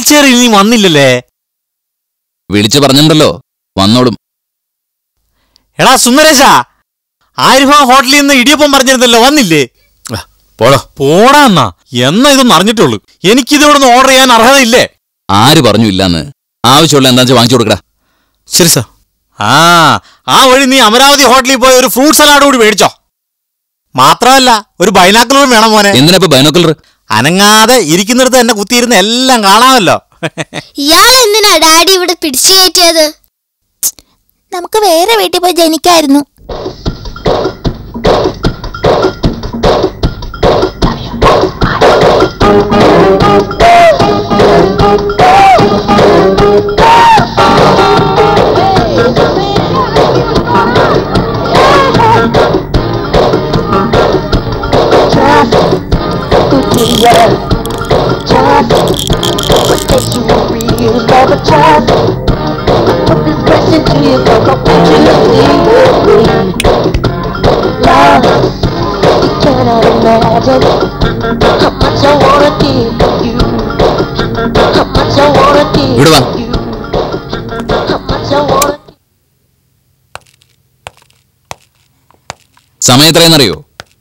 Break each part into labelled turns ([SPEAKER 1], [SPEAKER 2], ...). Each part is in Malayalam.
[SPEAKER 1] ചെയർ ഇനി വന്നില്ലല്ലേ
[SPEAKER 2] വിളിച്ചു പറഞ്ഞിട്ടുണ്ടല്ലോ വന്നോളും
[SPEAKER 1] എടാ സുന്ദരേശാ ആരിഫ ഹോട്ടലിൽ നിന്ന് ഇടിയപ്പം പറഞ്ഞിരുന്നല്ലോ വന്നില്ലേ
[SPEAKER 2] പോടോ
[SPEAKER 1] പോടാ എന്നാ എന്നാ ഇതൊന്നും അറിഞ്ഞിട്ടുള്ളൂ എനിക്കിതിവിടെ നിന്ന് ഓർഡർ ചെയ്യാൻ അർഹതയില്ലേ
[SPEAKER 2] ആര് പറഞ്ഞു ഇല്ലാന്ന് ആവശ്യമുള്ള എന്താ വെച്ചാൽ വാങ്ങിച്ചു കൊടുക്കടാ
[SPEAKER 1] ശരി സാർ ആ ആ വഴി നീ അമരാവതി ഹോട്ടലിൽ പോയി ഒരു ഫ്രൂട്ട് സലാഡ് കൂടി മേടിച്ചോ മാത്രമല്ല ഒരു ബൈനാക്കുലറും വേണം മോനെ
[SPEAKER 2] എന്തിനാ ഇപ്പൊ ബൈനോക്കുലർ
[SPEAKER 1] അനങ്ങാതെ ഇരിക്കുന്നിടത്ത് എന്നെ കുത്തിയിരുന്ന് എല്ലാം കാണാമല്ലോ
[SPEAKER 3] ഇയാൾ എന്തിനാ ഡാഡി ഇവിടെ പിടിച്ചു കയറ്റിയത് നമുക്ക് വേറെ വീട്ടിൽ പോയി ജനിക്കായിരുന്നു
[SPEAKER 2] ഇവിടെ വാ സമയം എത്രയെന്നറിയോ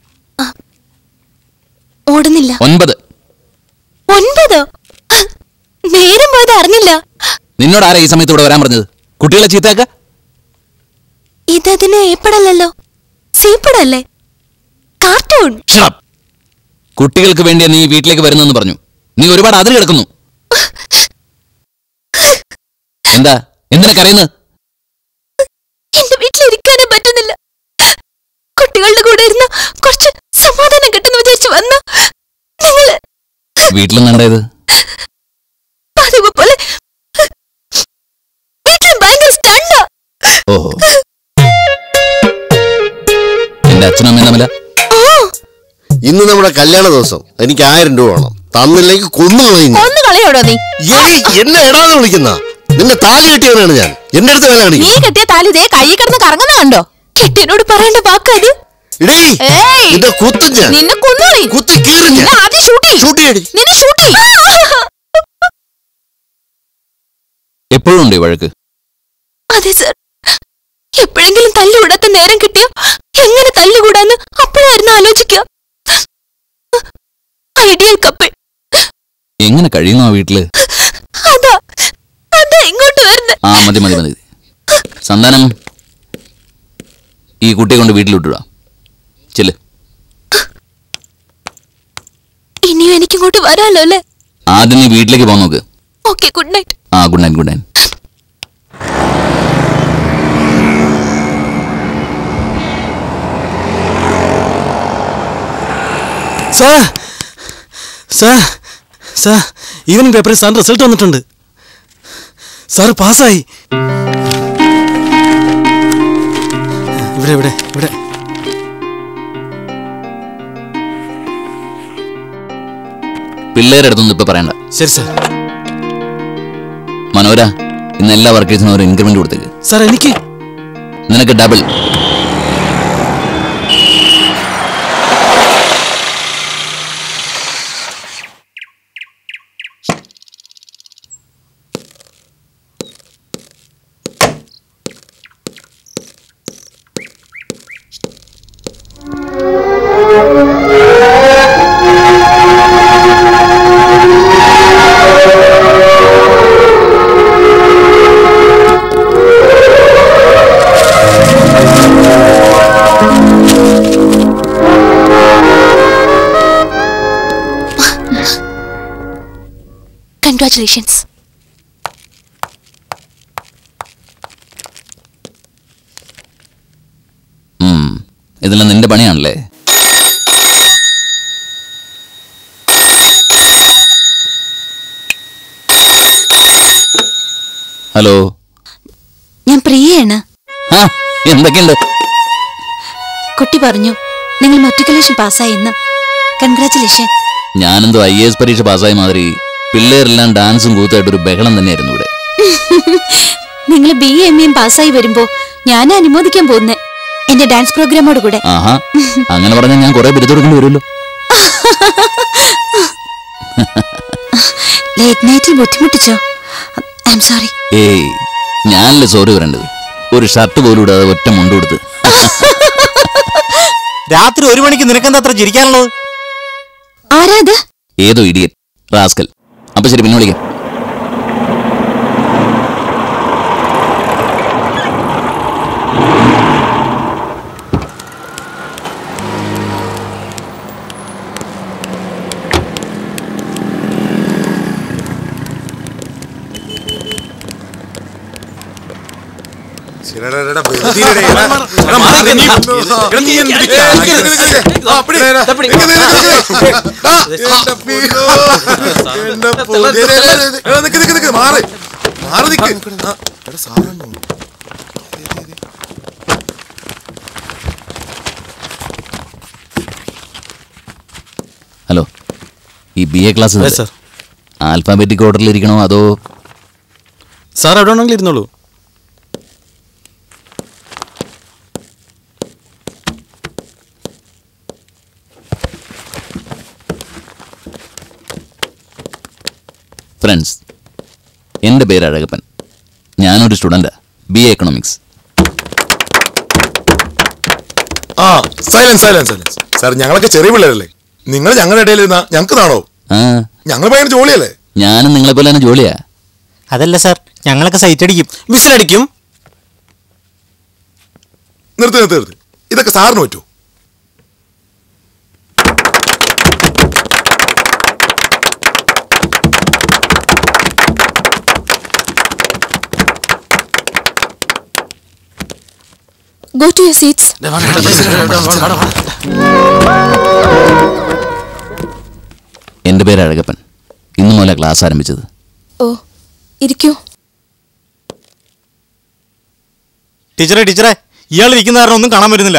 [SPEAKER 3] ഓടുന്നില്ല
[SPEAKER 2] ഒൻപത്
[SPEAKER 3] ഒൻപതോ നേരം പോയത് അറിഞ്ഞില്ല
[SPEAKER 2] നിന്നോട് ആരാ ഈ സമയത്ത് ഇവിടെ വരാൻ പറഞ്ഞത് കുട്ടികളെ ചീത്തയാക്ക
[SPEAKER 3] ഇതതിന് ഏപ്പടല്ലോ സീപ്പടല്ലേ കാർട്ടൂൺ
[SPEAKER 2] Shut up. കുട്ടികൾക്ക് വേണ്ടിയാ നീ വീട്ടിലേക്ക് വരുന്നെന്ന് പറഞ്ഞു നീ ഒരുപാട് അതിര് കിടക്കുന്നു എന്താ എന്തിനാ കരയുന്നത്
[SPEAKER 3] എന്റെ വീട്ടിലിരിക്കാനേ പറ്റുന്നില്ല കുട്ടികളുടെ കൂടെ ഇരുന്ന് കുറച്ച് സമാധാനം കിട്ടുന്നു വിചാരിച്ചു വന്നു നിങ്ങള്
[SPEAKER 2] വീട്ടിലും നടയത്
[SPEAKER 3] പതിവ് പോലെ വീട്ടിൽ ഭയങ്കര സ്റ്റണ്ടാ
[SPEAKER 2] ഓഹോ എന്റെ അച്ഛനും അമ്മയും തമ്മില
[SPEAKER 4] ഇന്ന് നമ്മുടെ കല്യാണ ദിവസം എനിക്ക് ആയിരം രൂപ വേണം തന്നില്ലെങ്കിൽ കൊന്നു കളയുന്നു
[SPEAKER 3] ഒന്ന് കളയോടോ നീ
[SPEAKER 4] ഏയ് എന്നെ എടാന്ന് വിളിക്കുന്ന നിന്നെ താലി കെട്ടിയവനാണ് ഞാൻ എന്റെ അടുത്ത് വില
[SPEAKER 3] നീ
[SPEAKER 4] കാണിക്കും
[SPEAKER 3] കെട്ടിയ താലി ഇതേ കൈ കിടന്ന് കറങ്ങുന്ന കണ്ടോ കെട്ടിയനോട് പറയേണ്ട വാക്കത്
[SPEAKER 4] ഇടേ
[SPEAKER 3] ഏയ്!
[SPEAKER 4] നിന്റെ കുത്തും ഞാൻ
[SPEAKER 3] നിന്നെ കൊന്നോളി
[SPEAKER 4] കുത്തി കീറി ഞാൻ
[SPEAKER 3] നിന്നെ ആദ്യം ഷൂട്ട് ചെയ്യും
[SPEAKER 4] ഷൂട്ട് ചെയ്യടി
[SPEAKER 3] നിന്നെ ഷൂട്ട് ചെയ്യും
[SPEAKER 2] എപ്പോഴും ഉണ്ട് ഈ വഴക്ക്
[SPEAKER 3] അതെ സർ എപ്പോഴെങ്കിലും തല്ലുകൂടാത്ത നേരം കിട്ടിയോ എങ്ങനെ തല്ലുകൂടാന്ന് അപ്പോഴായിരുന്നു ആലോചിക്കുക ഐഡിയൽ കപ്പിൾ
[SPEAKER 2] എങ്ങനെ കഴിയുന്നു ആ വീട്ടില്
[SPEAKER 3] അതാ അതാ ഇങ്ങോട്ട് വരുന്നത്
[SPEAKER 2] ആ മതി മതി മതി സന്താനം ഈ കുട്ടിയെ കൊണ്ട് വീട്ടിൽ വിട്ടുക ചെല്ല്
[SPEAKER 3] ഇനിയും എനിക്കിങ്ങോട്ട് വരാലോ അല്ലേ
[SPEAKER 2] ആദ്യം നീ വീട്ടിലേക്ക് പോകാൻ നോക്ക്
[SPEAKER 3] ഓക്കെ ഗുഡ് നൈറ്റ്
[SPEAKER 2] ആ good night good night
[SPEAKER 5] sir sir sir evening പേപ്പറിൽ സാറിന് റിസൾട്ട് വന്നിട്ടുണ്ട് സാർ പാസ്സായി ഇവിടെ ഇവിടെ ഇവിടെ
[SPEAKER 2] പിള്ളേരുടെ അടുത്തൊന്നും ഇപ്പൊ പറയണ്ട
[SPEAKER 5] ശരി സാർ
[SPEAKER 2] മനോര ഇന്ന് എല്ലാ വർക്കേഴ്സിനും ഒരു ഇൻക്രിമെന്റ് കൊടുത്തേക്ക്
[SPEAKER 5] സാർ എനിക്ക്
[SPEAKER 2] നിനക്ക് ഡബിൾ
[SPEAKER 3] കൺഗ്രാറ്റുലേഷൻസ്
[SPEAKER 2] ഉം. ഇതെല്ലാം നിന്റെ പണിയാണല്ലേ ഹലോ
[SPEAKER 3] ഞാൻ പ്രിയയാണ്
[SPEAKER 2] ആ എന്തൊക്കെയുണ്ട്
[SPEAKER 3] കുട്ടി പറഞ്ഞു നിങ്ങൾ മെട്രിക്കുലേഷൻ പാസ്സായി എന്ന് കൺഗ്രാറ്റുലേഷൻ
[SPEAKER 2] ഞാനെന്തോ ഐ എസ് പരീക്ഷ പാസ്സായ മാതിരി പിള്ളേരെല്ലാം ഡാൻസും കൂത്തായിട്ട് ഒരു ബഹളം തന്നെയായിരുന്നു ഇവിടെ
[SPEAKER 3] നിങ്ങൾ ബി എം എയും പാസ്സായി വരുമ്പോ ഞാൻ അനുമോദിക്കാൻ പോകുന്നേ എന്റെ ഡാൻസ് പ്രോഗ്രാമോട് കൂടെ
[SPEAKER 2] ആഹാ അങ്ങനെ പറഞ്ഞാൽ ഞാൻ കുറെ ബിരുദം കൊടുക്കേണ്ടി വരുമല്ലോ
[SPEAKER 3] ലേറ്റ് നൈറ്റിൽ ബുദ്ധിമുട്ടിച്ചോ ഐ എം സോറി
[SPEAKER 2] ഏയ് ഞാനല്ലേ സോറി പറയേണ്ടത് ഒരു ഷർട്ട് പോലും ഇടാതെ ഒറ്റ മുണ്ട് കൊടുത്ത്
[SPEAKER 1] രാത്രി ഒരു മണിക്ക് നിനക്കെന്താ അത്ര ചിരിക്കാനുള്ളത്
[SPEAKER 3] ആരാ ഇത്
[SPEAKER 2] ഏതോ ഇടിയൻ റാസ്കൽ അപ്പൊ ശരി പിന്നെ വിളിക്കാം ഹലോ ഈ B A class
[SPEAKER 5] Yes, sir.
[SPEAKER 2] Alphabetic ഓർഡറിൽ ഇരിക്കണോ അതോ
[SPEAKER 5] സാർ എവിടെ വേണമെങ്കിലും ഇരുന്നോളൂ
[SPEAKER 2] ഫ്രണ്ട്സ് എൻ്റെ പേര് അഴകപ്പൻ ഞാനൊരു സ്റ്റുഡൻറ്റാ ബി എ എക്കണോമിക്സ്
[SPEAKER 6] ആ സൈലൻസ് സൈലൻസ് സൈലൻസ് സാർ ഞങ്ങളൊക്കെ ചെറിയ പിള്ളേരല്ലേ നിങ്ങൾ ഞങ്ങളുടെ ഇടയിൽ ഇരുന്നാ ഞങ്ങൾക്ക് നാണോ
[SPEAKER 2] ആ
[SPEAKER 6] ഞങ്ങൾ ഭയങ്കര ജോളിയല്ലേ
[SPEAKER 2] ഞാനും നിങ്ങളെ പോലെ തന്നെ ജോലിയാ
[SPEAKER 1] അതല്ല സാർ ഞങ്ങളൊക്കെ സൈറ്റ് അടിക്കും
[SPEAKER 5] വിസിലടിക്കും
[SPEAKER 6] നിർത്തി നിർത്തി നിർത്തി ഇതൊക്കെ സാറിന് പറ്റുമോ
[SPEAKER 3] ഗോ ടു യുവർ സീറ്റ്സ്
[SPEAKER 2] എൻ്റെ പേര് അഴകപ്പൻ ഇന്നു മുതലാണ് ക്ലാസ് ആരംഭിച്ചത്
[SPEAKER 3] ഓ ഇരിക്കൂ
[SPEAKER 1] ടീച്ചറെ ടീച്ചറെ ഇയാൾ ഇരിക്കുന്ന കാരണം ഒന്നും കാണാൻ വരുന്നില്ല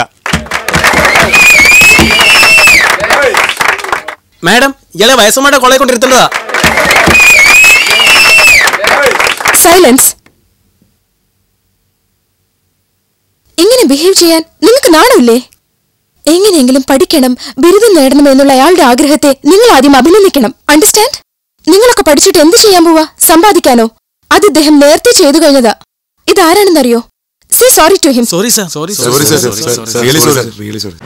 [SPEAKER 5] മാഡം ഇയാളെ വയസ്സമായിട്ട് കോളേജ് കൊണ്ടിരുത്തേണ്ടതാ
[SPEAKER 3] സൈലൻസ് ഇങ്ങനെ ബിഹേവ് ചെയ്യാൻ നിങ്ങൾക്ക് നാണമില്ലേ എങ്ങനെയെങ്കിലും പഠിക്കണം ബിരുദം നേടണം എന്നുള്ള അയാളുടെ ആഗ്രഹത്തെ നിങ്ങൾ ആദ്യം അഭിനന്ദിക്കണം അണ്ടർസ്റ്റാൻഡ് നിങ്ങളൊക്കെ പഠിച്ചിട്ട് എന്ത് ചെയ്യാൻ പോവാ സമ്പാദിക്കാനോ അത് ഇദ്ദേഹം നേരത്തെ ചെയ്തു കഴിഞ്ഞതാ ഇതാരാണെന്നറിയോ say sorry to him
[SPEAKER 5] sorry sir sorry
[SPEAKER 6] sorry sir really sorry really sorry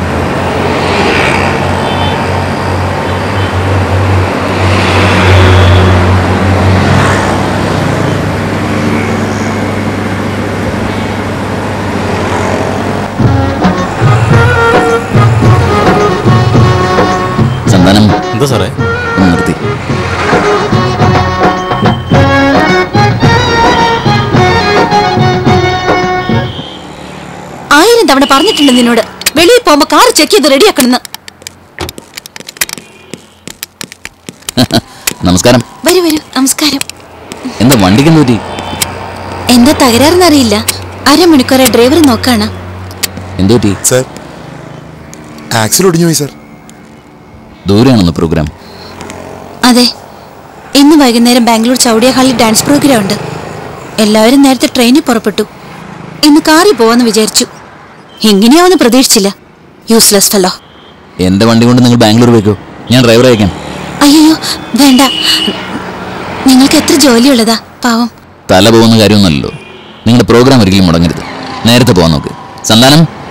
[SPEAKER 2] Santhanam
[SPEAKER 1] എന്താ സാറേ
[SPEAKER 2] ഒന്ന് നിർത്തി
[SPEAKER 3] ആയിരം തവണ പറഞ്ഞിട്ടുണ്ട് നിന്നോട് വെളിയിൽ പോകുമ്പോ കാർ ചെക്ക് ചെയ്ത് റെഡിയാക്കണമെന്ന്
[SPEAKER 2] നമസ്കാരം
[SPEAKER 3] വരൂ വരൂ നമസ്കാരം
[SPEAKER 2] എന്താ വണ്ടിക്ക് എന്ത് പറ്റി
[SPEAKER 3] എന്താ തകരാറെന്നറിയില്ല അരമണിക്കൂറെ ഡ്രൈവർ നോക്കാണ്
[SPEAKER 2] എന്ത് പറ്റി
[SPEAKER 6] സാർ ആക്സിൽ ഒടിഞ്ഞു പോയി സാർ
[SPEAKER 2] ദൂരെയാണെന്ന് പ്രോഗ്രാം
[SPEAKER 3] അതെ ഇന്ന് വൈകുന്നേരം ബാംഗ്ലൂർ ചൗടിയ ഹാളിൽ ഡാൻസ് പ്രോഗ്രാം ഉണ്ട് എല്ലാവരും നേരത്തെ ട്രെയിനിൽ പുറപ്പെട്ടു ഇന്ന് കാറിൽ പോവാന്ന് വിചാരിച്ചു എങ്ങനെയാവെന്ന് പ്രതീക്ഷിച്ചില്ല യൂസ്ലെസ് ഫെല്ലോ
[SPEAKER 2] എൻ്റെ വണ്ടി കൊണ്ട് നിങ്ങൾ ബാംഗ്ലൂർ പോയിക്കോ ഞാൻ ഡ്രൈവർ അയക്കാം
[SPEAKER 3] അയ്യോ വേണ്ട നിങ്ങൾക്ക് എത്ര ജോലിയുള്ളതാ പാവം
[SPEAKER 2] തല പോകുന്ന കാര്യമൊന്നുമല്ലല്ലോ നിങ്ങളുടെ പ്രോഗ്രാം ഒരിക്കലും മുടങ്ങരുത് നേരത്തെ പോകാൻ നോക്ക് സന്താനം